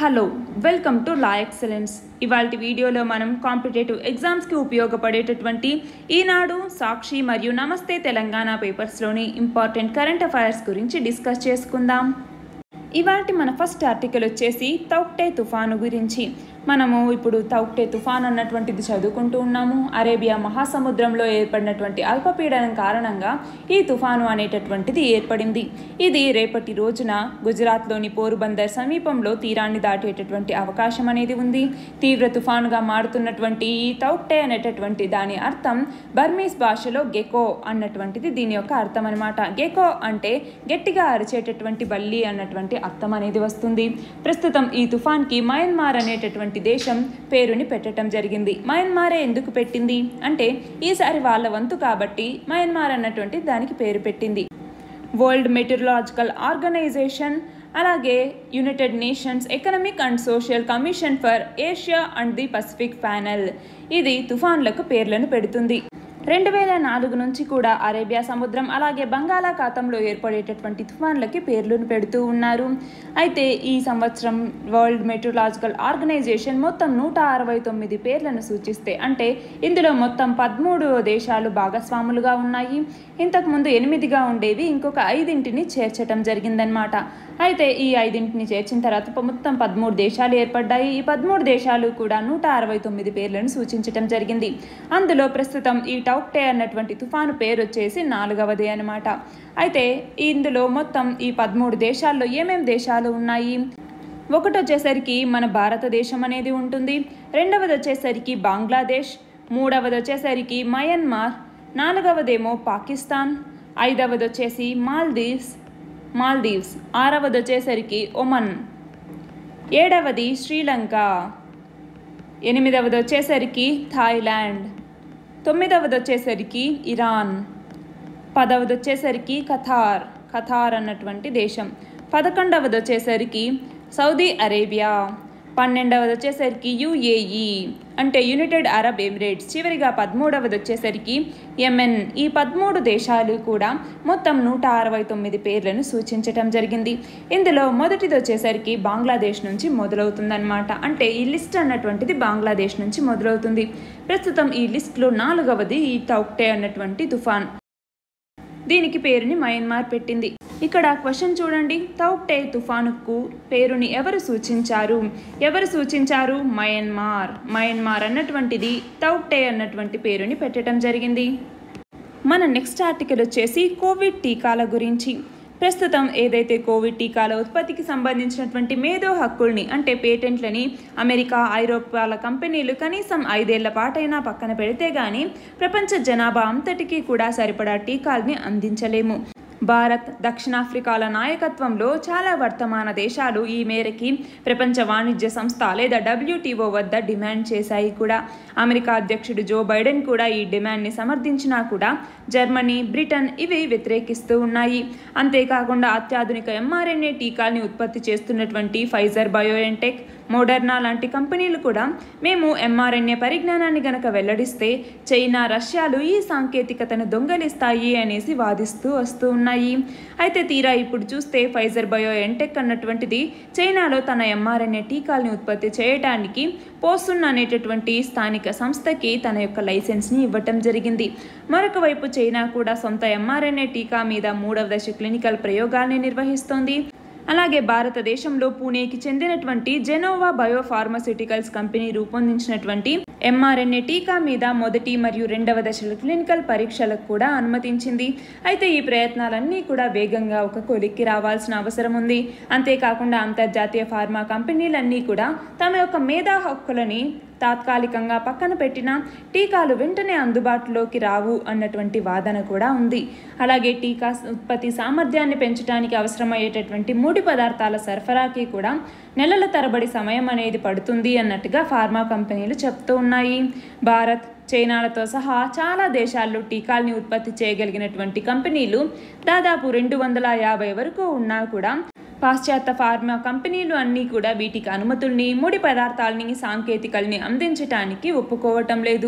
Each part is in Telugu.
hello welcome to law excellence ఇవాళ వీడియోలో మనం కాంపిటేటివ్ ఎగ్జామ్స్కి ఉపయోగపడేటటువంటి ఈనాడు సాక్షి మరియు నమస్తే తెలంగాణ పేపర్స్లోని ఇంపార్టెంట్ కరెంట్ అఫైర్స్ గురించి డిస్కస్ చేసుకుందాం ఇవాటి మన ఫస్ట్ ఆర్టికల్ వచ్చేసి తౌక్టే తుఫాను గురించి మనము ఇప్పుడు తౌక్టే తుఫాన్ అన్నటువంటిది చదువుకుంటూ ఉన్నాము అరేబియా మహాసముద్రంలో ఏర్పడినటువంటి అల్పపీడనం కారణంగా ఈ తుఫాను అనేటటువంటిది ఏర్పడింది ఇది రేపటి రోజున గుజరాత్లోని పోరుబందర్ సమీపంలో తీరాన్ని దాటేటటువంటి అవకాశం అనేది ఉంది తీవ్ర తుఫానుగా మారుతున్నటువంటి ఈ తౌక్టే అనేటటువంటి దాని అర్థం బర్మీస్ భాషలో గెకో అన్నటువంటిది దీని యొక్క అర్థం అనమాట గెకో అంటే గట్టిగా అరిచేటటువంటి బల్లి అన్నటువంటి అర్థం అనేది వస్తుంది ప్రస్తుతం ఈ తుఫాన్కి మయన్మార్ అనేటటువంటి దేశం పేరుని పెట్టడం జరిగింది మయన్మారే ఎందుకు పెట్టింది అంటే ఈసారి వాళ్ళ వంతు కాబట్టి మయన్మార్ అన్నటువంటి దానికి పేరు పెట్టింది వరల్డ్ మెటీరియలాజికల్ ఆర్గనైజేషన్ అలాగే United Nations economic and social commission for Asia and the Pacific panel ఇది తుఫాన్లకు పేర్లను పెడుతుంది రెండు వేల నాలుగు నుంచి కూడా అరేబియా సముద్రం అలాగే బంగాళాఖాతంలో ఏర్పడేటటువంటి తుఫాన్లకి పేర్లను పెడుతూ ఉన్నారు అయితే ఈ సంవత్సరం వరల్డ్ మెట్రోలాజికల్ ఆర్గనైజేషన్ మొత్తం నూట అరవై తొమ్మిది పేర్లను సూచిస్తే అంటే ఇందులో మొత్తం పదమూడు దేశాలు భాగస్వాములుగా ఉన్నాయి ఇంతకుముందు ఎనిమిదిగా ఉండేవి ఇంకొక ఐదింటిని చేర్చటం జరిగిందనమాట అయితే ఈ ఐదింటిని చేర్చిన తర్వాత మొత్తం పదమూడు దేశాలు ఏర్పడ్డాయి ఈ పదమూడు దేశాలు కూడా నూట అరవై తొమ్మిది పేర్లను సూచించటం జరిగింది అందులో ప్రస్తుతం ఈ టౌక్టే అన్నటువంటి తుఫాను పేరు వచ్చేసి నాలుగవది అనమాట అయితే ఇందులో మొత్తం ఈ పదమూడు దేశాల్లో ఏమేం దేశాలు ఉన్నాయి ఒకటి వచ్చేసరికి మన భారతదేశం అనేది ఉంటుంది రెండవది వచ్చేసరికి బంగ్లాదేశ్ మూడవది వచ్చేసరికి మయన్మార్ నాలుగవదేమో పాకిస్తాన్ ఐదవది వచ్చేసి మాల్దీవ్స్ మాల్దీవ్స్ ఆరవది వచ్చేసరికి ఒమన్ ఏడవది శ్రీలంక ఎనిమిదవది వచ్చేసరికి థాయిలాండ్ తొమ్మిదవది వచ్చేసరికి ఇరాన్ పదవది వచ్చేసరికి ఖతార్ ఖతార్ అన్నటువంటి దేశం పదకొండవది వచ్చేసరికి సౌదీ అరేబియా పన్నెండవది వచ్చేసరికి యుఏఈ అంటే యునైటెడ్ అరబ్ ఎమిరేట్స్ చివరిగా పదమూడవది వచ్చేసరికి యెమెన్ ఈ పదమూడు దేశాలు కూడా మొత్తం నూట అరవై తొమ్మిది పేర్లను సూచించటం జరిగింది ఇందులో మొదటిది వచ్చేసరికి బంగ్లాదేశ్ నుంచి మొదలవుతుందన్నమాట అంటే ఈ లిస్ట్ అన్నటువంటిది బంగ్లాదేశ్ నుంచి మొదలవుతుంది ప్రస్తుతం ఈ లిస్ట్లో నాలుగవది ఈ తౌక్టే అన్నటువంటి తుఫాన్ దీనికి పేరుని మయన్మార్ పెట్టింది ఇక్కడ క్వశ్చన్ చూడండి తౌక్టే తుఫానుకు పేరుని ఎవరు సూచించారు ఎవరు సూచించారు మయన్మార్ మయన్మార్ అన్నటువంటిది తౌక్టే అన్నటువంటి పేరుని పెట్టడం జరిగింది మన నెక్స్ట్ ఆర్టికల్ వచ్చేసి కోవిడ్ టీకాల గురించి ప్రస్తుతం ఏదైతే కోవిడ్ టీకాల ఉత్పత్తికి సంబంధించినటువంటి మేధో హక్కుల్ని అంటే పేటెంట్లని అమెరికా ఐరోపాల కంపెనీలు కనీసం ఐదేళ్ల పాటైనా పక్కన పెడితే గానీ ప్రపంచ జనాభా అంతటికీ కూడా సరిపడా టీకాల్ని అందించలేము భారత్ దక్షిణాఫ్రికాల నాయకత్వంలో చాలా వర్తమాన దేశాలు ఈ మేరకి ప్రపంచ వాణిజ్య సంస్థ లేదా డబ్ల్యూటీఓ వద్ద డిమాండ్ చేశాయి కూడా అమెరికా అధ్యక్షుడు జో బైడెన్ కూడా ఈ డిమాండ్ని సమర్థించినా కూడా జర్మనీ బ్రిటన్ ఇవి వ్యతిరేకిస్తూ ఉన్నాయి అంతేకాకుండా అత్యాధునిక ఎంఆర్ఎన్ఏ టీకాల్ని ఉత్పత్తి చేస్తున్నటువంటి ఫైజర్ బయోఎన్టెక్ మోడర్నా లాంటి కంపెనీలు కూడా మేము ఎంఆర్ఎన్ఏ పరిజ్ఞానాన్ని గనక వెల్లడిస్తే చైనా రష్యాలు ఈ సాంకేతికతను దొంగలిస్తాయి అనేసి వాదిస్తూ వస్తూ ఉన్నాయి అయితే తీరా ఇప్పుడు చూస్తే ఫైజర్ బయో ఎంటెక్ అన్నటువంటిది చైనాలో తన ఎంఆర్ఎన్ఏ టీకాల్ని ఉత్పత్తి చేయడానికి పోస్తున్న అనేటటువంటి స్థానిక సంస్థకి తన యొక్క లైసెన్స్ని ఇవ్వటం జరిగింది మరొక వైపు చైనా కూడా సొంత ఎంఆర్ఎన్ఏ టీకా మీద మూడవ దశ క్లినికల్ ప్రయోగాల్ని నిర్వహిస్తోంది అలాగే భారతదేశంలో పూణేకి చెందినటువంటి జెనోవా బయోఫార్మస్యూటికల్స్ కంపెనీ రూపొందించినటువంటి ఎంఆర్ఎన్ఏ టీకా మీద మొదటి మరియు రెండవ దశల క్లినికల్ పరీక్షలకు కూడా అనుమతించింది అయితే ఈ ప్రయత్నాలన్నీ కూడా వేగంగా ఒక కొలిక్కి రావాల్సిన అవసరం ఉంది అంతేకాకుండా అంతర్జాతీయ ఫార్మా కంపెనీలన్నీ కూడా తమ యొక్క మేధా హక్కులని తాత్కాలికంగా పక్కన పెట్టిన టీకాలు వెంటనే అందుబాటులోకి రావు అన్నటువంటి వాదన కూడా ఉంది అలాగే టీకా ఉత్పత్తి సామర్థ్యాన్ని పెంచడానికి అవసరమయ్యేటటువంటి ముడి పదార్థాల సరఫరాకి కూడా నెలల తరబడి సమయం అనేది పడుతుంది అన్నట్టుగా ఫార్మా కంపెనీలు చెప్తూ ఉన్నాయి భారత్ చైనాలతో సహా చాలా దేశాల్లో టీకాల్ని ఉత్పత్తి చేయగలిగినటువంటి కంపెనీలు దాదాపు రెండు వందల యాభై వరకు ఉన్నా కూడా పాశ్చాత్య ఫార్మా కంపెనీలు అన్నీ కూడా వీటికి అనుమతుల్ని ముడి పదార్థాలని సాంకేతికల్ని అందించటానికి ఒప్పుకోవటం లేదు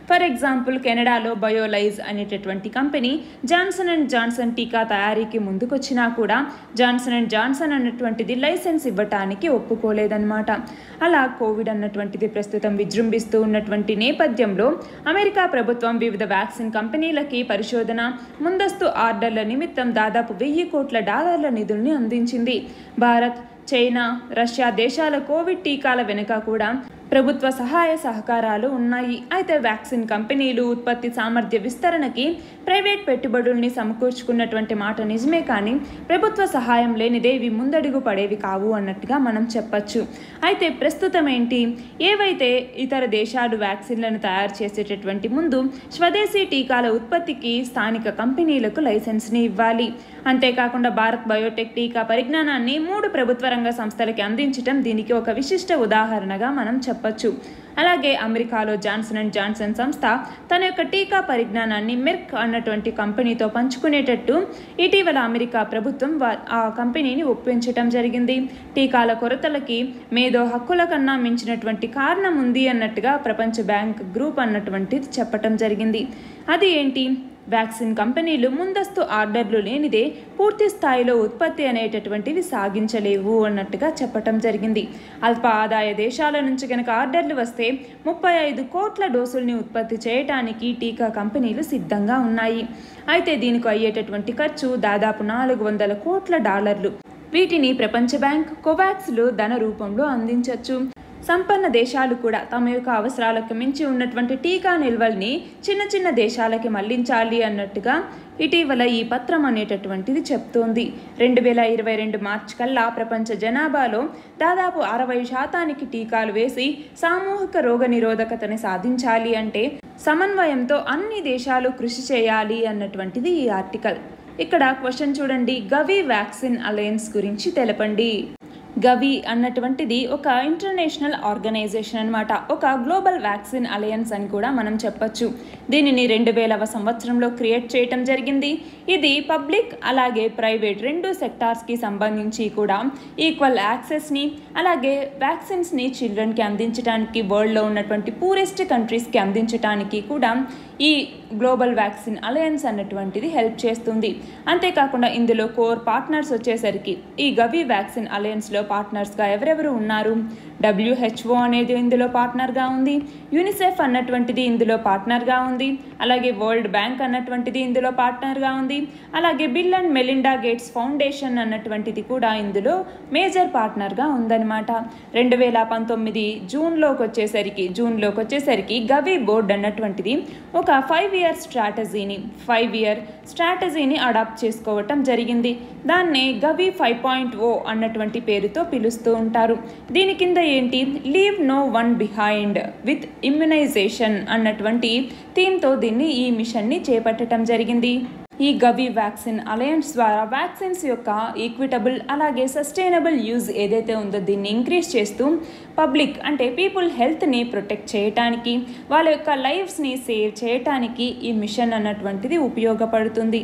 ఫర్ ఎగ్జాంపుల్ కెనడాలో బయోలైజ్ అనేటటువంటి కంపెనీ జాన్సన్ అండ్ జాన్సన్ టీకా తయారీకి ముందుకొచ్చినా కూడా జాన్సన్ అండ్ జాన్సన్ అన్నటువంటిది లైసెన్స్ ఇవ్వటానికి ఒప్పుకోలేదన్నమాట అలా కోవిడ్ అన్నటువంటిది ప్రస్తుతం విజృంభిస్తూ ఉన్నటువంటి నేపథ్యంలో అమెరికా ప్రభుత్వం వివిధ వ్యాక్సిన్ కంపెనీలకి పరిశోధన ముందస్తు ఆర్డర్ల నిమిత్తం దాదాపు వెయ్యి కోట్ల డాలర్ల నిధుల్ని అందించింది భారత్ చైనా రష్యా దేశాల కోవిడ్ టీకాల వెనుక కూడా ప్రభుత్వ సహాయ సహకారాలు ఉన్నాయి అయితే వ్యాక్సిన్ కంపెనీలు ఉత్పత్తి సామర్థ్య విస్తరణకి ప్రైవేట్ పెట్టుబడుల్ని సమకూర్చుకున్నటువంటి మాట నిజమే కానీ ప్రభుత్వ సహాయం లేనిదే ఇవి ముందడుగు పడేవి కావు అన్నట్టుగా మనం చెప్పచ్చు అయితే ప్రస్తుతం ఏంటి ఏవైతే ఇతర దేశాలు వ్యాక్సిన్లను తయారు చేసేటటువంటి ముందు స్వదేశీ టీకాల ఉత్పత్తికి స్థానిక కంపెనీలకు లైసెన్స్ని ఇవ్వాలి అంతేకాకుండా భారత్ బయోటెక్ టీకా పరిజ్ఞానాన్ని మూడు ప్రభుత్వ రంగ సంస్థలకి అందించటం దీనికి ఒక విశిష్ట ఉదాహరణగా మనం చెప్పచ్చు అలాగే అమెరికాలో జాన్సన్ అండ్ జాన్సన్ సంస్థ తన యొక్క టీకా పరిజ్ఞానాన్ని మెర్క్ అన్నటువంటి కంపెనీతో పంచుకునేటట్టు ఇటీవల అమెరికా ప్రభుత్వం వా- ఆ కంపెనీని ఒప్పించటం జరిగింది టీకాల కొరతలకి మేధో హక్కుల కన్నా మించినటువంటి కారణం ఉంది అన్నట్టుగా ప్రపంచ బ్యాంక్ గ్రూప్ అన్నటువంటిది చెప్పటం జరిగింది అది ఏంటి వ్యాక్సిన్ కంపెనీలు ముందస్తు ఆర్డర్లు లేనిదే పూర్తి స్థాయిలో ఉత్పత్తి అనేటటువంటివి సాగించలేవు అన్నట్టుగా చెప్పటం జరిగింది అల్ప ఆదాయ దేశాల నుంచి కనుక ఆర్డర్లు వస్తే ముప్పై ఐదు కోట్ల డోసుల్ని ఉత్పత్తి చేయటానికి టీకా కంపెనీలు సిద్ధంగా ఉన్నాయి అయితే దీనికి అయ్యేటటువంటి ఖర్చు దాదాపు నాలుగు వందల కోట్ల డాలర్లు వీటిని ప్రపంచ బ్యాంక్ కోవాక్స్లు ధన రూపంలో అందించవచ్చు సంపన్న దేశాలు కూడా తమ యొక్క అవసరాలకు మించి ఉన్నటువంటి టీకా నిల్వల్ని చిన్న చిన్న దేశాలకి మళ్లించాలి అన్నట్టుగా ఇటీవల ఈ పత్రం అనేటటువంటిది చెప్తోంది రెండు వేల ఇరవై రెండు మార్చి కల్లా ప్రపంచ జనాభాలో దాదాపు అరవై శాతానికి టీకాలు వేసి సామూహిక రోగ నిరోధకతని సాధించాలి అంటే సమన్వయంతో అన్ని దేశాలు కృషి చేయాలి అన్నటువంటిది ఈ ఆర్టికల్ ఇక్కడ క్వశ్చన్ చూడండి గవి వ్యాక్సిన్ అలయన్స్ గురించి తెలపండి గవి అన్నటువంటిది ఒక ఇంటర్నేషనల్ ఆర్గనైజేషన్ అన్నమాట ఒక గ్లోబల్ వ్యాక్సిన్ అలయన్స్ అని కూడా మనం చెప్పొచ్చు దీనిని రెండు వేలవ సంవత్సరంలో క్రియేట్ చేయటం జరిగింది ఇది పబ్లిక్ అలాగే ప్రైవేట్ రెండు సెక్టార్స్కి సంబంధించి కూడా ఈక్వల్ యాక్సెస్ని అలాగే వ్యాక్సిన్స్ని చిల్డ్రన్కి అందించడానికి వరల్డ్లో ఉన్నటువంటి పూరెస్ట్ కంట్రీస్కి అందించడానికి కూడా ఈ గ్లోబల్ వ్యాక్సిన్ అలయన్స్ అన్నటువంటిది హెల్ప్ చేస్తుంది అంతేకాకుండా ఇందులో కోర్ పార్ట్నర్స్ వచ్చేసరికి ఈ గవి వ్యాక్సిన్ అలయన్స్లో పార్ట్నర్స్గా ఎవరెవరు ఉన్నారు డబ్ల్యూహెచ్ఓ అనేది ఇందులో పార్ట్నర్గా ఉంది యూనిసెఫ్ అన్నటువంటిది ఇందులో పార్ట్నర్గా ఉంది అలాగే వరల్డ్ బ్యాంక్ అన్నటువంటిది ఇందులో పార్ట్నర్గా ఉంది అలాగే Bill and Melinda Gates Foundation అన్నటువంటిది కూడా ఇందులో మేజర్ పార్ట్నర్గా ఉందన్నమాట రెండు వేల పంతొమ్మిది జూన్లోకి వచ్చేసరికి జూన్లోకి వచ్చేసరికి గవి బోర్డ్ అన్నటువంటిది ఒక ఫైవ్ ఇయర్ స్ట్రాటజీని ఫైవ్ ఇయర్ స్ట్రాటజీని అడాప్ట్ చేసుకోవటం జరిగింది దాన్నే గవి ఫైవ్ పాయింట్ ఓ అన్నటువంటి పేరుతో పిలుస్తూ ఉంటారు దీని కింద ఏంటి leave no one behind with immunisation అన్నటువంటి థీమ్తో దీన్ని ఈ మిషన్ని చేపట్టడం జరిగింది ఈ గవి వ్యాక్సిన్ అలయన్స్ ద్వారా వ్యాక్సిన్స్ యొక్క ఈక్విటబుల్ అలాగే సస్టైనబుల్ యూజ్ ఏదైతే ఉందో దీన్ని ఇంక్రీజ్ చేస్తూ పబ్లిక్ అంటే పీపుల్ హెల్త్ని ప్రొటెక్ట్ చేయటానికి వాళ్ళ యొక్క లైఫ్స్ని సేవ్ చేయటానికి ఈ మిషన్ అన్నటువంటిది ఉపయోగపడుతుంది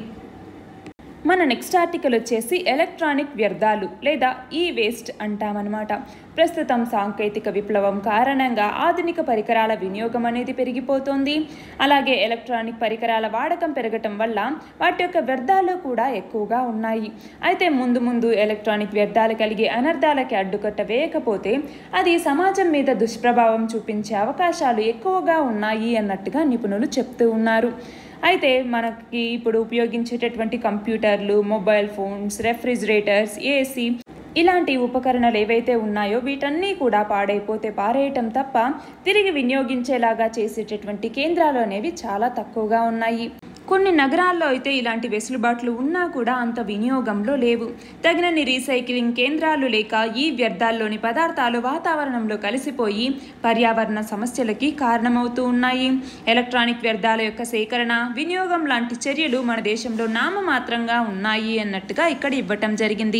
మన నెక్స్ట్ ఆర్టికల్ వచ్చేసి ఎలక్ట్రానిక్ వ్యర్థాలు లేదా ఈ వేస్ట్ అంటామన్నమాట ప్రస్తుతం సాంకేతిక విప్లవం కారణంగా ఆధునిక పరికరాల వినియోగం అనేది పెరిగిపోతుంది అలాగే ఎలక్ట్రానిక్ పరికరాల వాడకం పెరగటం వల్ల వాటి యొక్క వ్యర్థాలు కూడా ఎక్కువగా ఉన్నాయి అయితే ముందు ముందు ఎలక్ట్రానిక్ వ్యర్థాలు కలిగే అనర్థాలకి అడ్డుకట్ట వేయకపోతే అది సమాజం మీద దుష్ప్రభావం చూపించే అవకాశాలు ఎక్కువగా ఉన్నాయి అన్నట్టుగా నిపుణులు చెప్తూ ఉన్నారు అయితే మనకి ఇప్పుడు ఉపయోగించేటటువంటి కంప్యూటర్లు మొబైల్ ఫోన్స్ రెఫ్రిజిరేటర్స్ ఏసీ ఇలాంటి ఉపకరణాలు ఏవైతే ఉన్నాయో వీటన్నీ కూడా పాడైపోతే పారేయటం తప్ప తిరిగి వినియోగించేలాగా చేసేటటువంటి కేంద్రాలు అనేవి చాలా తక్కువగా ఉన్నాయి కొన్ని నగరాల్లో అయితే ఇలాంటి వెసులుబాట్లు ఉన్నా కూడా అంత వినియోగంలో లేవు తగినన్ని రీసైక్లింగ్ కేంద్రాలు లేక ఈ వ్యర్థాల్లోని పదార్థాలు వాతావరణంలో కలిసిపోయి పర్యావరణ సమస్యలకి కారణమవుతూ ఉన్నాయి ఎలక్ట్రానిక్ వ్యర్థాల యొక్క సేకరణ వినియోగం లాంటి చర్యలు మన దేశంలో నామమాత్రంగా ఉన్నాయి అన్నట్టుగా ఇక్కడ ఇవ్వటం జరిగింది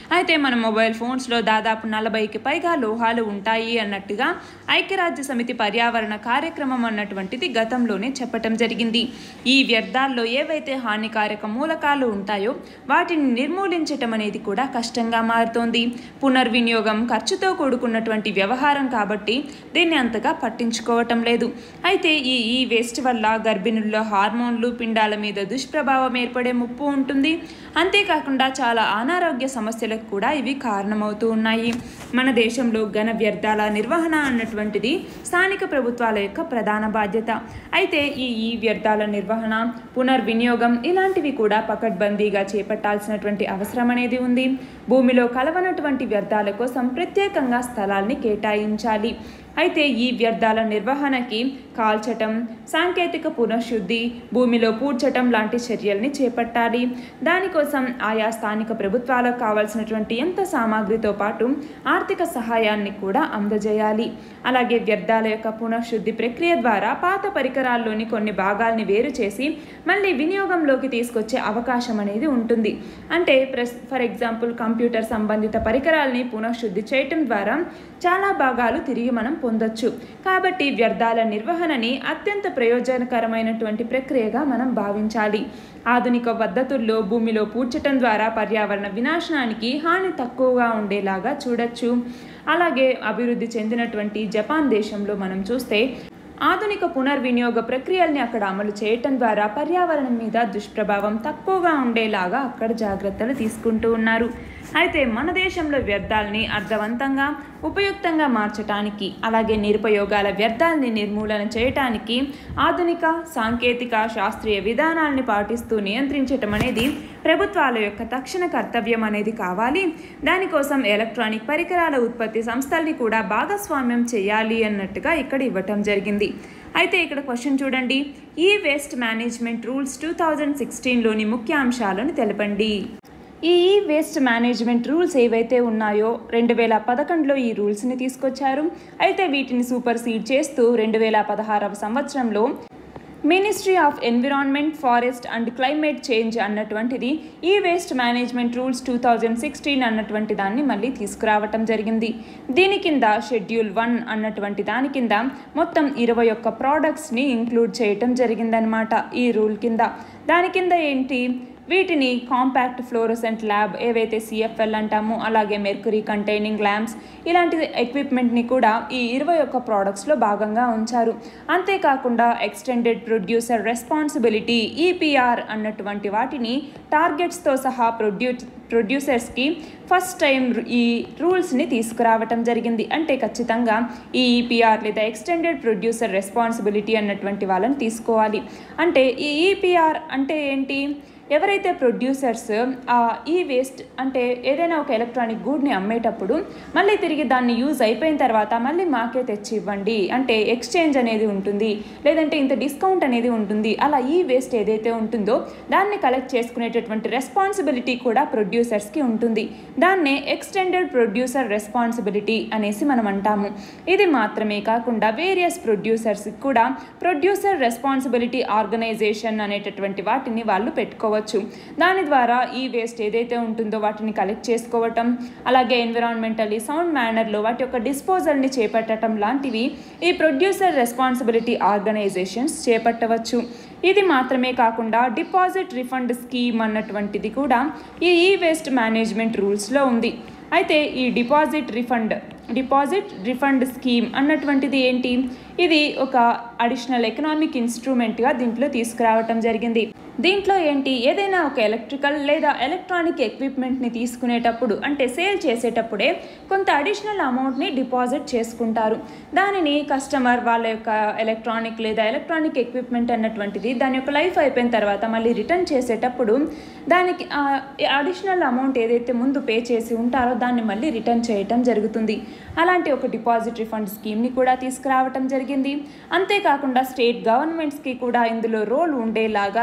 అయితే మన మొబైల్ ఫోన్స్లో దాదాపు నలభైకి పైగా లోహాలు ఉంటాయి అన్నట్టుగా ఐక్యరాజ్య సమితి పర్యావరణ కార్యక్రమం అన్నటువంటిది గతంలోనే చెప్పటం జరిగింది ఈ వ్యర్థాల్లో ఏవైతే హానికారక మూలకాలు ఉంటాయో వాటిని నిర్మూలించటం అనేది కూడా కష్టంగా మారుతోంది పునర్వినియోగం ఖర్చుతో కూడుకున్నటువంటి వ్యవహారం కాబట్టి దీన్ని అంతగా పట్టించుకోవటం లేదు అయితే ఈ ఈ వేస్ట్ వల్ల గర్భిణుల్లో హార్మోన్లు పిండాల మీద దుష్ప్రభావం ఏర్పడే ముప్పు ఉంటుంది అంతేకాకుండా చాలా అనారోగ్య సమస్యలకు కూడా ఇవి కారణమవుతూ ఉన్నాయి మన దేశంలో ఘన వ్యర్థాల నిర్వహణ అన్నటువంటిది స్థానిక ప్రభుత్వాల యొక్క ప్రధాన బాధ్యత అయితే ఈ ఈ వ్యర్థాల నిర్వహణ పునర్వినియోగం ఇలాంటివి కూడా పకడ్బందీగా చేపట్టాల్సినటువంటి అవసరం అనేది ఉంది భూమిలో కలవనటువంటి వ్యర్థాల కోసం ప్రత్యేకంగా స్థలాల్ని కేటాయించాలి అయితే ఈ వ్యర్థాల నిర్వహణకి కాల్చటం సాంకేతిక పునఃశుద్ధి భూమిలో పూడ్చటం లాంటి చర్యల్ని చేపట్టాలి దానికోసం ఆయా స్థానిక ప్రభుత్వాలకు కావాల్సినటువంటి ఎంత సామాగ్రితో పాటు ఆర్థిక సహాయాన్ని కూడా అందజేయాలి అలాగే వ్యర్థాల యొక్క పునఃశుద్ధి ప్రక్రియ ద్వారా పాత పరికరాల్లోని కొన్ని భాగాల్ని వేరు చేసి మళ్ళీ వినియోగంలోకి తీసుకొచ్చే అవకాశం అనేది ఉంటుంది అంటే ప్రెస్ ఫర్ ఎగ్జాంపుల్ కంప్యూటర్ సంబంధిత పరికరాల్ని పునఃశుద్ధి చేయటం ద్వారా చాలా భాగాలు తిరిగి మనం పొందొచ్చు కాబట్టి వ్యర్థాల నిర్వహణని అత్యంత ప్రయోజనకరమైనటువంటి ప్రక్రియగా మనం భావించాలి ఆధునిక పద్ధతుల్లో భూమిలో పూడ్చటం ద్వారా పర్యావరణ వినాశనానికి హాని తక్కువగా ఉండేలాగా చూడొచ్చు అలాగే అభివృద్ధి చెందినటువంటి జపాన్ దేశంలో మనం చూస్తే ఆధునిక పునర్వినియోగ ప్రక్రియల్ని అక్కడ అమలు చేయటం ద్వారా పర్యావరణం మీద దుష్ప్రభావం తక్కువగా ఉండేలాగా అక్కడ జాగ్రత్తలు తీసుకుంటూ ఉన్నారు అయితే మన దేశంలో వ్యర్థాలని అర్థవంతంగా ఉపయుక్తంగా మార్చటానికి అలాగే నిరుపయోగాల వ్యర్థాలని నిర్మూలన చేయటానికి ఆధునిక సాంకేతిక శాస్త్రీయ విధానాల్ని పాటిస్తూ నియంత్రించటం అనేది ప్రభుత్వాల యొక్క తక్షణ కర్తవ్యం అనేది కావాలి దానికోసం ఎలక్ట్రానిక్ పరికరాల ఉత్పత్తి సంస్థల్ని కూడా భాగస్వామ్యం చేయాలి అన్నట్టుగా ఇక్కడ ఇవ్వటం జరిగింది అయితే ఇక్కడ క్వశ్చన్ చూడండి ఈ waste management rules two thousand సిక్స్టీన్లోని ముఖ్య అంశాలను తెలపండి ఈ ఈ వేస్ట్ మేనేజ్మెంట్ రూల్స్ ఏవైతే ఉన్నాయో రెండు వేల పదకొండులో ఈ రూల్స్ని తీసుకొచ్చారు అయితే వీటిని సూపర్ సీడ్ చేస్తూ రెండు వేల పదహారవ సంవత్సరంలో ministry of environment forest and climate change అన్నటువంటిది ఈ waste management rules two thousand sixteen అన్నటువంటి దాన్ని మళ్ళీ తీసుకురావటం జరిగింది దీని కింద షెడ్యూల్ వన్ అన్నటువంటి దాని కింద మొత్తం ఇరవై ఒక్క ప్రోడక్ట్స్ని ఇంక్లూడ్ చేయటం జరిగిందనమాట ఈ రూల్ కింద దాని కింద ఏంటి వీటిని కాంపాక్ట్ ఫ్లోరోసెంట్ ల్యాబ్ ఏవైతే సిఎఫ్ఎల్ అంటామో అలాగే మెర్కురీ కంటైనింగ్ ల్యాంప్స్ ఇలాంటి ఎక్విప్మెంట్ని కూడా ఈ ఇరవై ఒక్క ప్రోడక్ట్స్లో భాగంగా ఉంచారు అంతేకాకుండా ఎక్స్టెండెడ్ ప్రొడ్యూసర్ రెస్పాన్సిబిలిటీ ఈపీఆర్ అన్నటువంటి వాటిని టార్గెట్స్తో సహా ప్రొడ్యూ ప్రొడ్యూసర్స్కి ఫస్ట్ టైం ఈ రూల్స్ని తీసుకురావటం జరిగింది అంటే ఖచ్చితంగా ఈ ఈపీఆర్ లేదా ఎక్స్టెండెడ్ ప్రొడ్యూసర్ రెస్పాన్సిబిలిటీ అన్నటువంటి వాళ్ళని తీసుకోవాలి అంటే ఈ ఈపీఆర్ అంటే ఏంటి ఎవరైతే ప్రొడ్యూసర్స్ ఈ వేస్ట్ అంటే ఏదైనా ఒక ఎలక్ట్రానిక్ గూడ్ని అమ్మేటప్పుడు మళ్ళీ తిరిగి దాన్ని యూజ్ అయిపోయిన తర్వాత మళ్ళీ మాకే తెచ్చి ఇవ్వండి అంటే ఎక్స్చేంజ్ అనేది ఉంటుంది లేదంటే ఇంత డిస్కౌంట్ అనేది ఉంటుంది అలా ఈ వేస్ట్ ఏదైతే ఉంటుందో దాన్ని కలెక్ట్ చేసుకునేటటువంటి రెస్పాన్సిబిలిటీ కూడా ప్రొడ్యూసర్స్కి ఉంటుంది దాన్నే ఎక్స్టెండెడ్ ప్రొడ్యూసర్ రెస్పాన్సిబిలిటీ అనేసి మనం అంటాము ఇది మాత్రమే కాకుండా వేరియస్ ప్రొడ్యూసర్స్కి కూడా ప్రొడ్యూసర్ రెస్పాన్సిబిలిటీ ఆర్గనైజేషన్ అనేటటువంటి వాటిని వాళ్ళు పెట్టుకోవచ్చు దాని ద్వారా ఈ వేస్ట్ ఏదైతే ఉంటుందో వాటిని కలెక్ట్ చేసుకోవటం అలాగే ఎన్విరాన్మెంటలీ సౌండ్ మేనర్లో వాటి యొక్క డిస్పోజల్ని చేపట్టడం లాంటివి ఈ ప్రొడ్యూసర్ రెస్పాన్సిబిలిటీ ఆర్గనైజేషన్స్ చేపట్టవచ్చు ఇది మాత్రమే కాకుండా డిపాజిట్ రిఫండ్ స్కీమ్ అన్నటువంటిది కూడా ఈ ఈ వేస్ట్ మేనేజ్మెంట్ రూల్స్లో ఉంది అయితే ఈ deposit refund deposit refund scheme అన్నటువంటిది ఏంటి ఇది ఒక అడిషనల్ ఎకనామిక్ ఇన్స్ట్రుమెంట్గా దీంట్లో తీసుకురావటం జరిగింది దీంట్లో ఏంటి ఏదైనా ఒక ఎలక్ట్రికల్ లేదా ఎలక్ట్రానిక్ ఎక్విప్మెంట్ని తీసుకునేటప్పుడు అంటే సేల్ చేసేటప్పుడే కొంత అడిషనల్ అమౌంట్ని డిపాజిట్ చేసుకుంటారు దానిని కస్టమర్ వాళ్ళ యొక్క ఎలక్ట్రానిక్ లేదా ఎలక్ట్రానిక్ ఎక్విప్మెంట్ అన్నటువంటిది దాని యొక్క లైఫ్ అయిపోయిన తర్వాత మళ్ళీ రిటర్న్ చేసేటప్పుడు దానికి అడిషనల్ అమౌంట్ ఏదైతే ముందు పే చేసి ఉంటారో దాన్ని మళ్ళీ రిటర్న్ చేయటం జరుగుతుంది అలాంటి ఒక డిపాజిట్ రిఫండ్ స్కీమ్ని కూడా తీసుకురావటం జరిగింది అంతేకాకుండా స్టేట్ గవర్నమెంట్స్కి కూడా ఇందులో రోల్ ఉండేలాగా ఆ,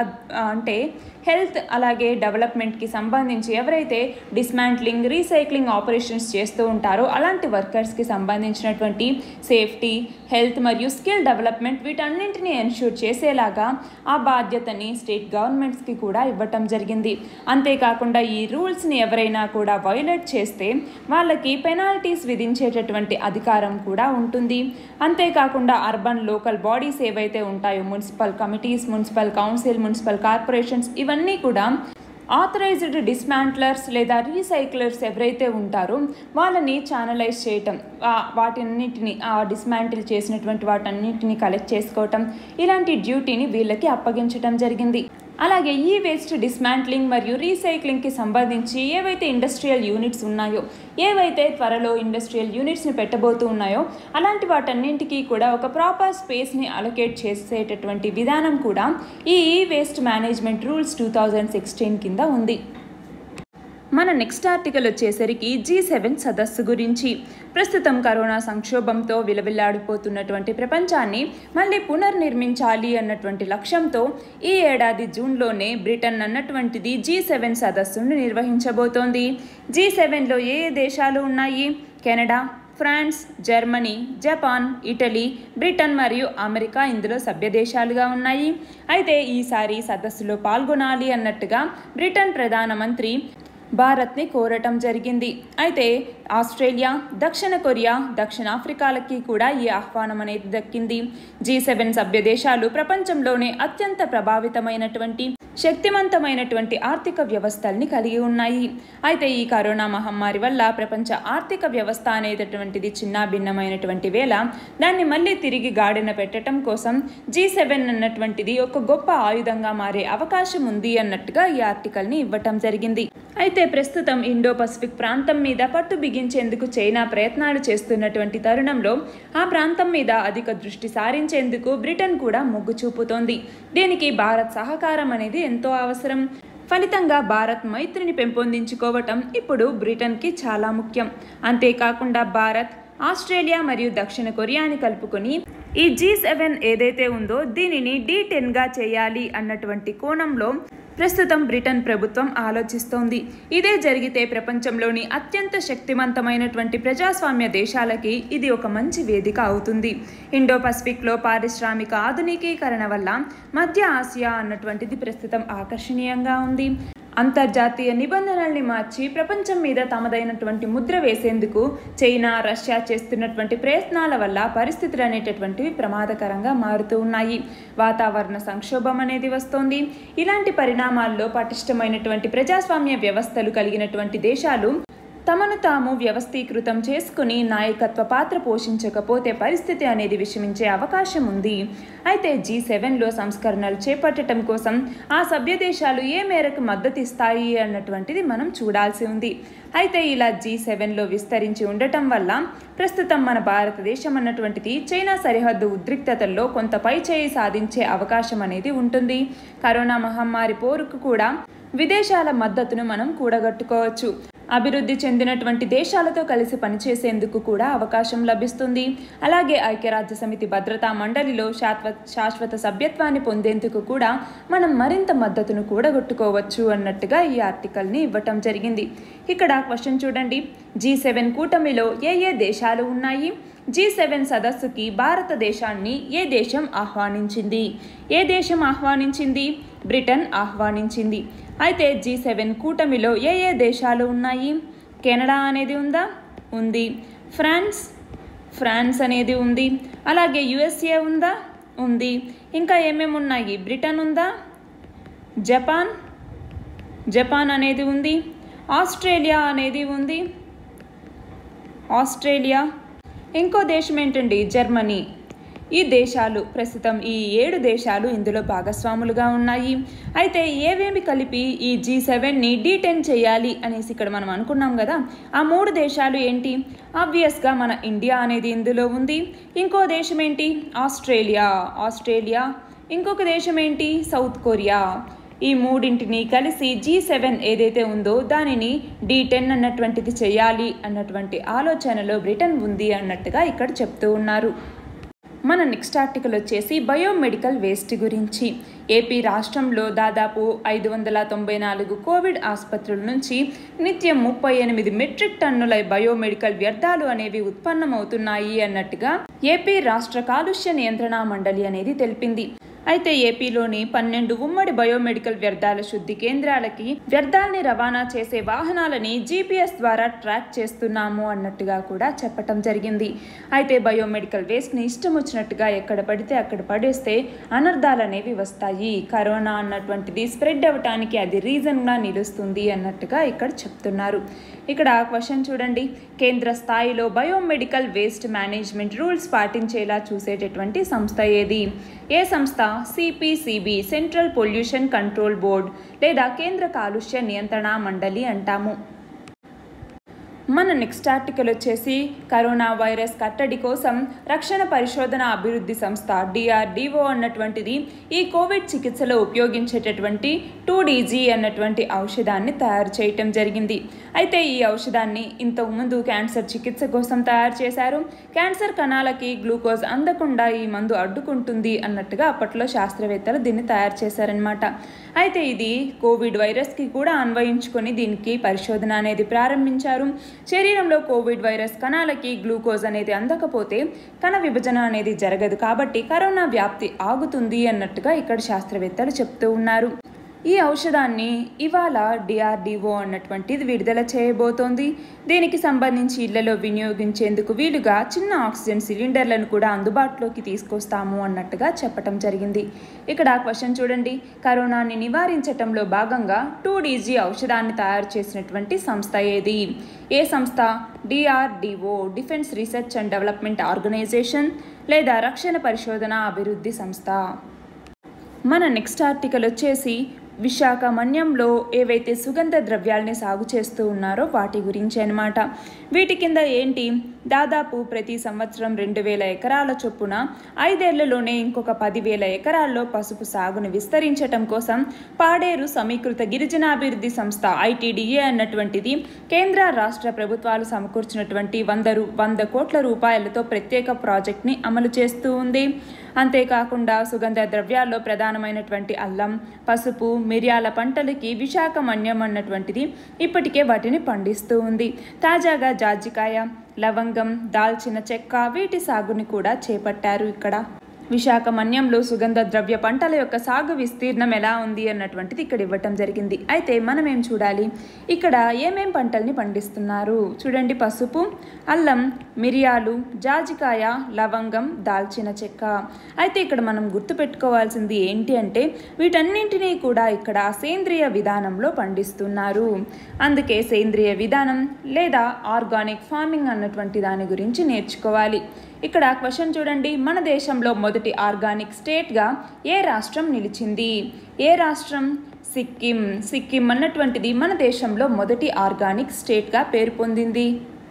అంటే హెల్త్ అలాగే డెవలప్మెంట్కి సంబంధించి ఎవరైతే డిస్మాంట్లింగ్ రీసైక్లింగ్ ఆపరేషన్స్ చేస్తూ ఉంటారో అలాంటి వర్కర్స్కి సంబంధించినటువంటి సేఫ్టీ హెల్త్ మరియు స్కిల్ డెవలప్మెంట్ వీటన్నింటినీ ఎన్ష్యూర్ చేసేలాగా ఆ బాధ్యతని స్టేట్ గవర్నమెంట్స్కి కూడా ఇవ్వటం జరిగింది అంతేకాకుండా ఈ రూల్స్ని ఎవరైనా కూడా వైలేట్ చేస్తే వాళ్ళకి పెనాల్టీస్ విధించేటటువంటి అధికారం కూడా ఉంటుంది అంతేకాకుండా అర్బన్ లోకల్ బాడీస్ ఏవైతే ఉంటాయో municipal committees municipal council municipal corporations ఇవన్నీ కూడా ఆథరైజ్డ్ డిస్మాంట్లర్స్ లేదా రీసైక్లర్స్ ఎవరైతే ఉంటారో వాళ్ళని ఛానలైజ్ చేయటం వాటిన్నిటిని డిస్మాంటిల్ చేసినటువంటి వాటన్నిటిని కలెక్ట్ చేసుకోవటం ఇలాంటి డ్యూటీని వీళ్ళకి అప్పగించడం జరిగింది అలాగే ఈ వేస్ట్ డిస్మాంట్లింగ్ మరియు రీసైక్లింగ్కి సంబంధించి ఏవైతే ఇండస్ట్రియల్ యూనిట్స్ ఉన్నాయో ఏవైతే త్వరలో ఇండస్ట్రియల్ యూనిట్స్ని పెట్టబోతూ ఉన్నాయో అలాంటి వాటన్నింటికీ కూడా ఒక ప్రాపర్ స్పేస్ని అలొకేట్ చేసేటటువంటి విధానం కూడా ఈ ఈ waste management rules two thousand sixteen కింద ఉంది మన నెక్స్ట్ ఆర్టికల్ వచ్చేసరికి జీ సెవెన్ సదస్సు గురించి ప్రస్తుతం కరోనా సంక్షోభంతో విలవిల్లాడిపోతున్నటువంటి ప్రపంచాన్ని మళ్ళీ పునర్నిర్మించాలి అన్నటువంటి లక్ష్యంతో ఈ ఏడాది జూన్లోనే బ్రిటన్ అన్నటువంటిది జీ సెవెన్ సదస్సును నిర్వహించబోతోంది జీ సెవెన్లో ఏ ఏ దేశాలు ఉన్నాయి Canada France Germany Japan Italy Britain మరియు అమెరికా ఇందులో సభ్య దేశాలుగా ఉన్నాయి అయితే ఈసారి సదస్సులో పాల్గొనాలి అన్నట్టుగా బ్రిటన్ ప్రధానమంత్రి భారత్ని కోరటం జరిగింది అయితే ఆస్ట్రేలియా దక్షిణ కొరియా దక్షిణాఫ్రికాలకి కూడా ఈ ఆహ్వానం అనేది దక్కింది జీ సెవెన్ సభ్య దేశాలు ప్రపంచంలోనే అత్యంత ప్రభావితమైనటువంటి శక్తివంతమైనటువంటి ఆర్థిక వ్యవస్థల్ని కలిగి ఉన్నాయి అయితే ఈ కరోనా మహమ్మారి వల్ల ప్రపంచ ఆర్థిక వ్యవస్థ అనేటటువంటిది చిన్న భిన్నమైనటువంటి వేళ దాన్ని మళ్ళీ తిరిగి గాడిన పెట్టడం కోసం జీ సెవెన్ అన్నటువంటిది ఒక గొప్ప ఆయుధంగా మారే అవకాశం ఉంది అన్నట్టుగా ఈ ఆర్టికల్ని ఇవ్వటం జరిగింది అయితే ప్రస్తుతం ఇండో పసిఫిక్ ప్రాంతం మీద పట్టు బిగించేందుకు చైనా ప్రయత్నాలు చేస్తున్నటువంటి తరుణంలో ఆ ప్రాంతం మీద అధిక దృష్టి సారించేందుకు బ్రిటన్ కూడా మొగ్గు చూపుతోంది దీనికి భారత్ సహకారం అనేది ఎంతో అవసరం ఫలితంగా భారత్ మైత్రిని పెంపొందించుకోవటం ఇప్పుడు బ్రిటన్కి చాలా ముఖ్యం అంతేకాకుండా భారత్ ఆస్ట్రేలియా మరియు దక్షిణ కొరియాని కలుపుకొని ఈ జీ సెవెన్ ఏదైతే ఉందో దీనిని డి టెన్గా చేయాలి అన్నటువంటి కోణంలో ప్రస్తుతం బ్రిటన్ ప్రభుత్వం ఆలోచిస్తోంది ఇదే జరిగితే ప్రపంచంలోని అత్యంత శక్తివంతమైనటువంటి ప్రజాస్వామ్య దేశాలకి ఇది ఒక మంచి వేదిక అవుతుంది ఇండో పసిఫిక్లో పారిశ్రామిక ఆధునికీకరణ వల్ల మధ్య ఆసియా అన్నటువంటిది ప్రస్తుతం ఆకర్షణీయంగా ఉంది అంతర్జాతీయ నిబంధనల్ని మార్చి ప్రపంచం మీద తమదైనటువంటి ముద్ర వేసేందుకు చైనా రష్యా చేస్తున్నటువంటి ప్రయత్నాల వల్ల పరిస్థితులు అనేటటువంటివి ప్రమాదకరంగా మారుతూ ఉన్నాయి వాతావరణ సంక్షోభం అనేది వస్తోంది ఇలాంటి పరిణామాల్లో పటిష్టమైనటువంటి ప్రజాస్వామ్య వ్యవస్థలు కలిగినటువంటి దేశాలు తమను తాము వ్యవస్థీకృతం చేసుకుని నాయకత్వ పాత్ర పోషించకపోతే పరిస్థితి అనేది విషమించే అవకాశం ఉంది అయితే జీ సెవెన్లో సంస్కరణలు చేపట్టడం కోసం ఆ సభ్య దేశాలు ఏ మేరకు మద్దతు ఇస్తాయి అన్నటువంటిది మనం చూడాల్సి ఉంది అయితే ఇలా జీ సెవెన్లో విస్తరించి ఉండటం వల్ల ప్రస్తుతం మన భారతదేశం అన్నటువంటిది చైనా సరిహద్దు ఉద్రిక్తతల్లో కొంత పై చేయి సాధించే అవకాశం అనేది ఉంటుంది కరోనా మహమ్మారి పోరుకు కూడా విదేశాల మద్దతును మనం కూడగట్టుకోవచ్చు అభివృద్ధి చెందినటువంటి దేశాలతో కలిసి పనిచేసేందుకు కూడా అవకాశం లభిస్తుంది అలాగే ఐక్యరాజ్య సమితి భద్రతా మండలిలో శాశ్వత శాశ్వత సభ్యత్వాన్ని పొందేందుకు కూడా మనం మరింత మద్దతును కూడగొట్టుకోవచ్చు అన్నట్టుగా ఈ ఆర్టికల్ని ఇవ్వటం జరిగింది ఇక్కడ క్వశ్చన్ చూడండి జీ సెవెన్ కూటమిలో ఏ ఏ దేశాలు ఉన్నాయి జీ సెవెన్ సదస్సుకి భారతదేశాన్ని ఏ దేశం ఆహ్వానించింది ఏ దేశం ఆహ్వానించింది బ్రిటన్ ఆహ్వానించింది అయితే జీ సెవెన్ కూటమిలో ఏ ఏ దేశాలు ఉన్నాయి కెనడా అనేది ఉందా ఉంది ఫ్రాన్స్ ఫ్రాన్స్ అనేది ఉంది అలాగే యుఎస్ఏ ఉందా ఉంది ఇంకా ఏమేమి ఉన్నాయి బ్రిటన్ ఉందా జపాన్ జపాన్ అనేది ఉంది ఆస్ట్రేలియా అనేది ఉంది ఆస్ట్రేలియా ఇంకో దేశం ఏంటండి జర్మనీ ఈ దేశాలు ప్రస్తుతం ఈ ఏడు దేశాలు ఇందులో భాగస్వాములుగా ఉన్నాయి అయితే ఏవేమి కలిపి ఈ జీ సెవెన్ని డీ టెన్ చేయాలి అనేసి ఇక్కడ మనం అనుకున్నాం కదా ఆ మూడు దేశాలు ఏంటి ఆబ్వియస్గా మన ఇండియా అనేది ఇందులో ఉంది ఇంకో దేశం ఏంటి ఆస్ట్రేలియా ఆస్ట్రేలియా ఇంకొక దేశం ఏంటి సౌత్ కొరియా ఈ మూడింటిని కలిసి జీ సెవెన్ ఏదైతే ఉందో దానిని డి టెన్ అన్నటువంటిది చేయాలి అన్నటువంటి ఆలోచనలో బ్రిటన్ ఉంది అన్నట్టుగా ఇక్కడ చెప్తూ ఉన్నారు మన నెక్స్ట్ ఆర్టికల్ వచ్చేసి బయోమెడికల్ వేస్ట్ గురించి ఏపీ రాష్ట్రంలో దాదాపు ఐదు వందల తొంభై నాలుగు కోవిడ్ ఆసుపత్రుల నుంచి నిత్యం ముప్పై ఎనిమిది మెట్రిక్ టన్నుల బయోమెడికల్ వ్యర్థాలు అనేవి ఉత్పన్నమవుతున్నాయి అన్నట్టుగా ఏపీ రాష్ట్ర కాలుష్య నియంత్రణ మండలి అనేది తెలిపింది అయితే ఏపీలోని పన్నెండు ఉమ్మడి బయోమెడికల్ వ్యర్థాల శుద్ధి కేంద్రాలకి వ్యర్థాల్ని రవాణా చేసే వాహనాలని జీపీఎస్ ద్వారా ట్రాక్ చేస్తున్నాము అన్నట్టుగా కూడా చెప్పటం జరిగింది అయితే బయోమెడికల్ వేస్ట్ని ఇష్టం వచ్చినట్టుగా ఎక్కడ పడితే అక్కడ పడేస్తే అనర్థాలు అనేవి వస్తాయి కరోనా అన్నటువంటిది స్ప్రెడ్ అవ్వటానికి అది రీజన్గా నిలుస్తుంది అన్నట్టుగా ఇక్కడ చెప్తున్నారు ఇక్కడ క్వశ్చన్ చూడండి కేంద్ర స్థాయిలో బయోమెడికల్ వేస్ట్ మేనేజ్మెంట్ రూల్స్ పాటించేలా చూసేటటువంటి సంస్థ ఏది ఏ సంస్థ CPCB central pollution control board లేదా కేంద్ర కాలుష్య నియంత్రణ మండలి అంటాము మన నెక్స్ట్ ఆర్టికల్ వచ్చేసి కరోనా వైరస్ కట్టడి కోసం రక్షణ పరిశోధన అభివృద్ధి సంస్థ డిఆర్డిఓ అన్నటువంటిది ఈ కోవిడ్ చికిత్సలో ఉపయోగించేటటువంటి టూ డీజీ అన్నటువంటి ఔషధాన్ని తయారు చేయటం జరిగింది అయితే ఈ ఔషధాన్ని ఇంతకుముందు క్యాన్సర్ చికిత్స కోసం తయారు చేశారు క్యాన్సర్ కణాలకి గ్లూకోజ్ అందకుండా ఈ మందు అడ్డుకుంటుంది అన్నట్టుగా అప్పట్లో శాస్త్రవేత్తలు దీన్ని తయారు చేశారనమాట అయితే ఇది కోవిడ్ వైరస్కి కూడా అన్వయించుకొని దీనికి పరిశోధన అనేది ప్రారంభించారు శరీరంలో కోవిడ్ వైరస్ కణాలకి గ్లూకోజ్ అనేది అందకపోతే కణ విభజన అనేది జరగదు కాబట్టి కరోనా వ్యాప్తి ఆగుతుంది అన్నట్టుగా ఇక్కడ శాస్త్రవేత్తలు చెప్తూ ఉన్నారు ఈ ఔషధాన్ని ఇవాళ డిఆర్డిఓ అన్నటువంటిది విడుదల చేయబోతోంది దీనికి సంబంధించి ఇళ్లలో వినియోగించేందుకు వీలుగా చిన్న ఆక్సిజన్ సిలిండర్లను కూడా అందుబాటులోకి తీసుకొస్తాము అన్నట్టుగా చెప్పటం జరిగింది ఇక్కడ క్వశ్చన్ చూడండి కరోనాని నివారించటంలో భాగంగా టూ డీజీ ఔషధాన్ని తయారు చేసినటువంటి సంస్థ ఏది ఏ సంస్థ DRDO defence research and development organisation లేదా రక్షణ పరిశోధన అభివృద్ధి సంస్థ మన నెక్స్ట్ ఆర్టికల్ వచ్చేసి విశాఖ మన్యంలో ఏవైతే సుగంధ ద్రవ్యాల్ని సాగు చేస్తూ ఉన్నారో వాటి గురించి అనమాట వీటి కింద ఏంటి దాదాపు ప్రతి సంవత్సరం రెండు వేల ఎకరాల చొప్పున ఐదేళ్లలోనే ఇంకొక పదివేల ఎకరాల్లో పసుపు సాగును విస్తరించటం కోసం పాడేరు సమీకృత గిరిజనాభివృద్ధి సంస్థ ఐటీడీఏ అన్నటువంటిది కేంద్ర రాష్ట్ర ప్రభుత్వాలు సమకూర్చినటువంటి వంద రూ వంద కోట్ల రూపాయలతో ప్రత్యేక ప్రాజెక్ట్ని అమలు చేస్తూ ఉంది అంతేకాకుండా సుగంధ ద్రవ్యాల్లో ప్రధానమైనటువంటి అల్లం పసుపు మిరియాల పంటలకి విశాఖ మన్యం అన్నటువంటిది ఇప్పటికే వాటిని పండిస్తూ ఉంది తాజాగా జాజికాయ లవంగం దాల్చిన చెక్క వీటి సాగుని కూడా చేపట్టారు ఇక్కడ విశాఖ మన్యంలో సుగంధ ద్రవ్య పంటల యొక్క సాగు విస్తీర్ణం ఎలా ఉంది అన్నటువంటిది ఇక్కడ ఇవ్వటం జరిగింది అయితే మనం ఏం చూడాలి ఇక్కడ ఏమేం పంటల్ని పండిస్తున్నారు చూడండి పసుపు అల్లం మిరియాలు జాజికాయ లవంగం దాల్చిన చెక్క అయితే ఇక్కడ మనం గుర్తుపెట్టుకోవాల్సింది ఏంటి అంటే వీటన్నింటినీ కూడా ఇక్కడ సేంద్రియ విధానంలో పండిస్తున్నారు అందుకే సేంద్రియ విధానం లేదా ఆర్గానిక్ ఫార్మింగ్ అన్నటువంటి దాని గురించి నేర్చుకోవాలి ఇక్కడ క్వశ్చన్ చూడండి మన దేశంలో మొదటి ఆర్గానిక్ స్టేట్గా ఏ రాష్ట్రం నిలిచింది ఏ రాష్ట్రం సిక్కిం సిక్కిం అన్నటువంటిది మన దేశంలో మొదటి ఆర్గానిక్ స్టేట్గా పేరు పొందింది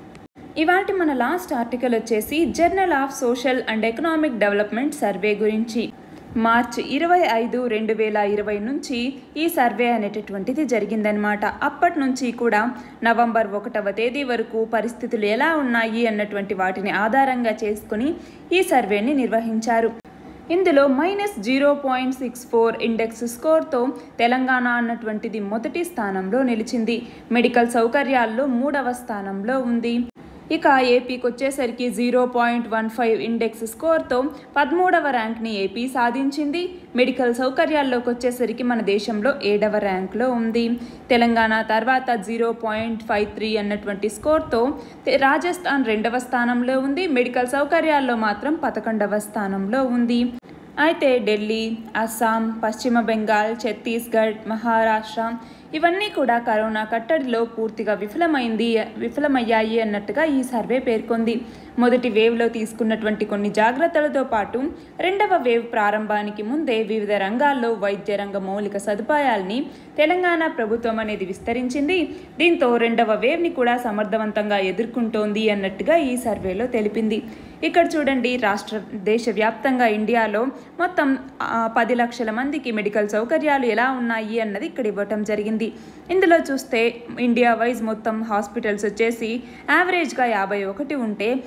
ఇవాటి మన లాస్ట్ ఆర్టికల్ వచ్చేసి journal of social and economic development survey గురించి మార్చ్ ఇరవై ఐదు రెండు వేల ఇరవై నుంచి ఈ సర్వే అనేటటువంటిది జరిగిందనమాట అప్పటి నుంచి కూడా నవంబర్ ఒకటవ తేదీ వరకు పరిస్థితులు ఎలా ఉన్నాయి అన్నటువంటి వాటిని ఆధారంగా చేసుకుని ఈ సర్వేని నిర్వహించారు ఇందులో minus zero point six four index స్కోర్తో తెలంగాణ అన్నటువంటిది మొదటి స్థానంలో నిలిచింది మెడికల్ సౌకర్యాల్లో మూడవ స్థానంలో ఉంది ఇక ఏపీకి వచ్చేసరికి zero point one five index స్కోర్తో పదమూడవ ర్యాంక్ని ఏపీ సాధించింది మెడికల్ సౌకర్యాల్లోకి వచ్చేసరికి మన దేశంలో ఏడవ ర్యాంక్లో ఉంది తెలంగాణ తర్వాత జీరో పాయింట్ ఫైవ్ త్రీ అన్నటువంటి స్కోర్తో రాజస్థాన్ రెండవ స్థానంలో ఉంది మెడికల్ సౌకర్యాల్లో మాత్రం పదకొండవ స్థానంలో ఉంది అయితే ఢిల్లీ అస్సాం పశ్చిమ బెంగాల్ ఛత్తీస్గఢ్ మహారాష్ట్ర ఇవన్నీ కూడా కరోనా కట్టడిలో పూర్తిగా విఫలమైంది విఫలమయ్యాయి అన్నట్టుగా ఈ సర్వే పేర్కొంది మొదటి వేవ్లో తీసుకున్నటువంటి కొన్ని జాగ్రత్తలతో పాటు రెండవ వేవ్ ప్రారంభానికి ముందే వివిధ రంగాల్లో వైద్య రంగ మౌలిక సదుపాయాల్ని తెలంగాణ ప్రభుత్వం అనేది విస్తరించింది దీంతో రెండవ వేవ్ని కూడా సమర్థవంతంగా ఎదుర్కొంటోంది అన్నట్టుగా ఈ సర్వేలో తెలిపింది ఇక్కడ చూడండి రాష్ట్ర దేశవ్యాప్తంగా ఇండియాలో మొత్తం ఆ, పది లక్షల మందికి మెడికల్ సౌకర్యాలు ఎలా ఉన్నాయి అన్నది ఇక్కడ ఇవ్వటం జరిగింది ఇందులో చూస్తే ఇండియా వైజ్ మొత్తం హాస్పిటల్స్ వచ్చేసి యావరేజ్గా యాభై ఒకటి ఉంటే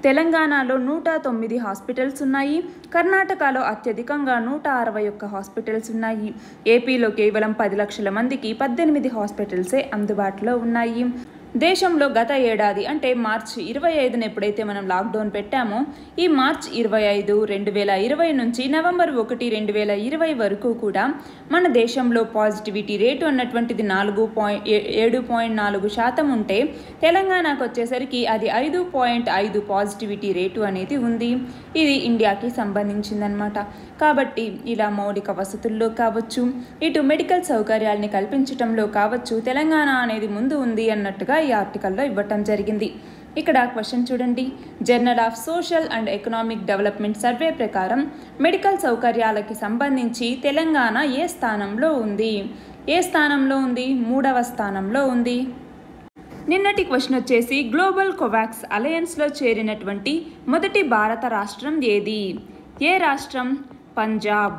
తెలంగాణలో నూట తొమ్మిది హాస్పిటల్స్ ఉన్నాయి కర్ణాటకలో అత్యధికంగా నూట అరవై ఒక్క హాస్పిటల్స్ ఉన్నాయి ఏపీలో కేవలం పది లక్షల మందికి పద్దెనిమిది హాస్పిటల్సే అందుబాటులో ఉన్నాయి దేశంలో గత ఏడాది అంటే మార్చి ఇరవై ఐదున ఎప్పుడైతే మనం లాక్డౌన్ పెట్టామో ఈ మార్చ్ ఇరవై ఐదు రెండు వేల ఇరవై నుంచి నవంబర్ ఒకటి రెండు వేల ఇరవై వరకు కూడా మన దేశంలో పాజిటివిటీ రేటు అన్నటువంటిది నాలుగు పాయింట్ ఏడు పాయింట్ నాలుగు శాతం ఉంటే తెలంగాణకు వచ్చేసరికి అది ఐదు పాయింట్ ఐదు పాజిటివిటీ రేటు అనేది ఉంది ఇది ఇండియాకి సంబంధించిందనమాట కాబట్టి ఇలా మౌలిక వసతుల్లో కావచ్చు ఇటు మెడికల్ సౌకర్యాల్ని కల్పించటంలో కావచ్చు తెలంగాణ అనేది ముందు ఉంది అన్నట్టుగా ఈ ఆర్టికల్లో ఇవ్వటం జరిగింది ఇక్కడ క్వశ్చన్ చూడండి journal of social and economic development survey ప్రకారం మెడికల్ సౌకర్యాలకి సంబంధించి తెలంగాణ ఏ స్థానంలో ఉంది ఏ స్థానంలో ఉంది మూడవ స్థానంలో ఉంది నిన్నటి క్వశ్చన్ వచ్చేసి గ్లోబల్ కోవాక్స్ అలయన్స్లో చేరినటువంటి మొదటి భారత రాష్ట్రం ఏది ఏ రాష్ట్రం పంజాబ్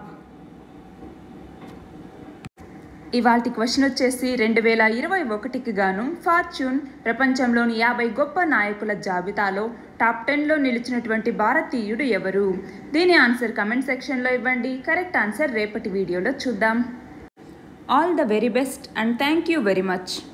ఇవాటి క్వశ్చన్ వచ్చేసి రెండు వేల ఇరవై ఒకటికి గాను ఫార్చ్యూన్ ప్రపంచంలోని యాభై గొప్ప నాయకుల జాబితాలో టాప్ టెన్లో నిలిచినటువంటి భారతీయుడు ఎవరు దీని ఆన్సర్ కమెంట్ సెక్షన్లో ఇవ్వండి కరెక్ట్ ఆన్సర్ రేపటి వీడియోలో చూద్దాం all the very best and thank you very much